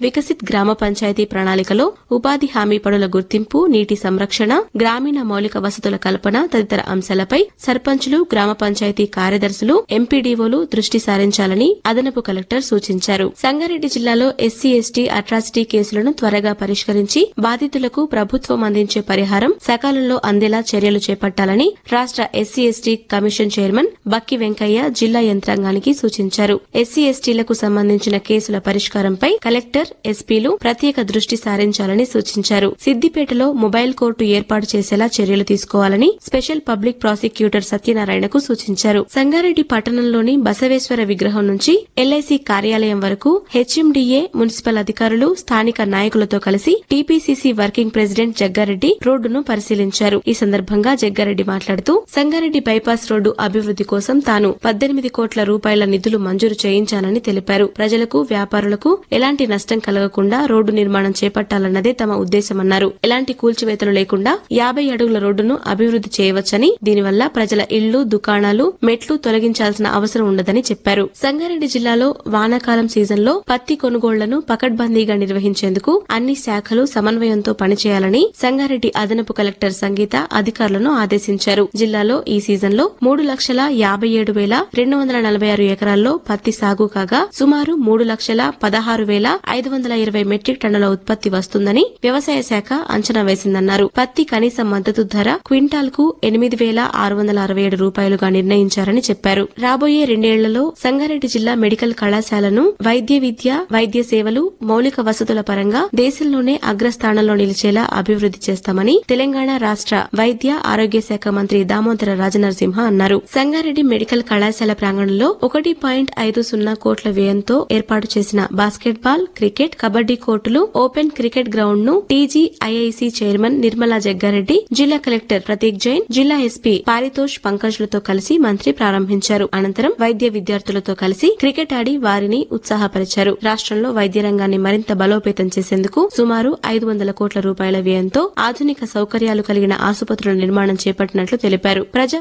వికసిత్ గ్రామ పంచాయతీ ప్రణాళికలో ఉపాధి హామీ పనుల గుర్తింపు నీటి సంరక్షణ గ్రామీణ మౌలిక వసతుల కల్పన తదితర అంశాలపై సర్పంచులు గ్రామ పంచాయతీ కార్యదర్శులు ఎంపీడీఓలు దృష్టి సారించాలని అదనపు కలెక్టర్ సూచించారు సంగారెడ్డి జిల్లాలో ఎస్సీ ఎస్టీ అట్రాసిటీ కేసులను త్వరగా పరిష్కరించి బాధితులకు ప్రభుత్వం అందించే పరిహారం సకాలంలో అందేలా చర్యలు చేపట్టాలని రాష్ట SC ST commission chairman Bakki Venkaiah జిల్లా యంత్రాంగానికి సూచించారు ఎస్సీ ఎస్టీలకు సంబంధించిన కేసుల పరిష్కారంపై కలెక్టర్ ఎస్పీలు ప్రత్యేక దృష్టి సారించాలని సూచించారు సిద్దిపేటలో మొబైల్ కోర్టు ఏర్పాటు చేసేలా చర్యలు తీసుకోవాలని స్పెషల్ పబ్లిక్ ప్రాసిక్యూటర్ సత్యనారాయణకు సూచించారు సంగారెడ్డి పట్టణంలోని బసవేశ్వర విగ్రహం నుంచి ఎల్ఐసి కార్యాలయం వరకు హెచ్ఎండిఏ మున్సిపల్ అధికారులు స్థానిక నాయకులతో కలిసి టీపీసీసీ వర్కింగ్ ప్రెసిడెంట్ జగ్గారెడ్డి రోడ్డును పరిశీలించారు ఈ సందర్భంగా జగ్గారెడ్డి మాట్లాడుతూ సంగారెడ్డి బైపాస్ రోడ్డు అభివృద్ది కోసం తాను పద్దెనిమిది కోట్ల రూపాయల నిధులు మంజూరు చేయించానని తెలిపారు ప్రజలకు వ్యాపారులకు ఎలాంటి నష్టం కలగకుండా రోడ్డు నిర్మాణం చేపట్టాలన్నదే తమ ఉద్దేశమన్నారు ఎలాంటి కూల్చివేతలు లేకుండా యాభై అడుగుల రోడ్డును అభివృద్ది చేయవచ్చని దీనివల్ల ప్రజల ఇళ్లు దుకాణాలు మెట్లు తొలగించాల్సిన అవసరం ఉండదని చెప్పారు సంగారెడ్డి జిల్లాలో వానాకాలం సీజన్లో పత్తి కొనుగోళ్లను పకడ్బందీగా నిర్వహించేందుకు అన్ని శాఖలు సమన్వయంతో పనిచేయాలని సంగారెడ్డి అదనపు కలెక్టర్ సంగీత అధికారులను ఆదేశించారు జిల్లాలో ఈ సీజన్లో మూడు లక్షల యాభై ఏడు వేల రెండు వందల నలభై ఆరు ఎకరాల్లో పత్తి సాగు కాగా సుమారు మూడు లక్షల పదహారు వేల ఐదు వందల ఇరవై మెట్రిక్ టన్నుల ఉత్పత్తి వస్తుందని వ్యవసాయ శాఖ అంచనా వేసిందన్నారు పత్తి కనీస మద్దతు ధర క్వింటాల్ కు ఎనిమిది వేల ఆరు వందల అరవై ఏడు రూపాయలుగా నిర్ణయించారని చెప్పారు రాబోయే రెండేళ్లలో సంగారెడ్డి జిల్లా మెడికల్ కళాశాలను వైద్య విద్య వైద్య సేవలు మౌలిక వసతుల పరంగా దేశంలోనే అగ్రస్థానంలో నిలిచేలా అభివృద్ది చేస్తామని తెలంగాణ రాష్ట వైద్య ఆరోగ్య శాఖ మంత్రి దామోదర రాజనరసింహ అన్నారు సంగారెడ్డి మెడికల్ కళాశాల ప్రాంగణంలో ఒకటి పాయింట్ ఐదు సున్నా కోట్ల వ్యయంతో ఏర్పాటు చేసిన బాస్కెట్ బాల్ క్రికెట్ కబడ్డీ కోర్టులు ఓపెన్ క్రికెట్ గ్రౌండ్ ను టీజీఐఐసి చైర్మన్ నిర్మలా జగ్గారెడ్డి జిల్లా కలెక్టర్ ప్రతీక్ జైన్ జిల్లా ఎస్పీ పారితోష్ పంకజ్లతో కలిసి మంత్రి ప్రారంభించారు అనంతరం వైద్య విద్యార్థులతో కలిసి క్రికెట్ ఆడి వారిని ఉత్సాహపరిచారు రాష్ట్రంలో వైద్య రంగాన్ని మరింత బలోపేతం చేసేందుకు సుమారు ఐదు వందల కోట్ల రూపాయల వ్యయంతో ఆధునిక సౌకర్యాలు కలిగిన ఆసుపత్రుల నిర్మాణం చేపట్టినట్లు తెలిపారు ప్రజా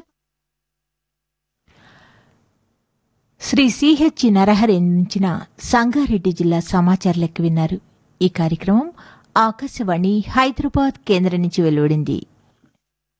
శ్రీ సిహెచ్ నరహరి అందించిన సంగారెడ్డి జిల్లా సమాచార లెక్క విన్నారు ఈ కార్యక్రమం ఆకాశవాణి హైదరాబాద్ కేంద్రం నుంచి వెలువడింది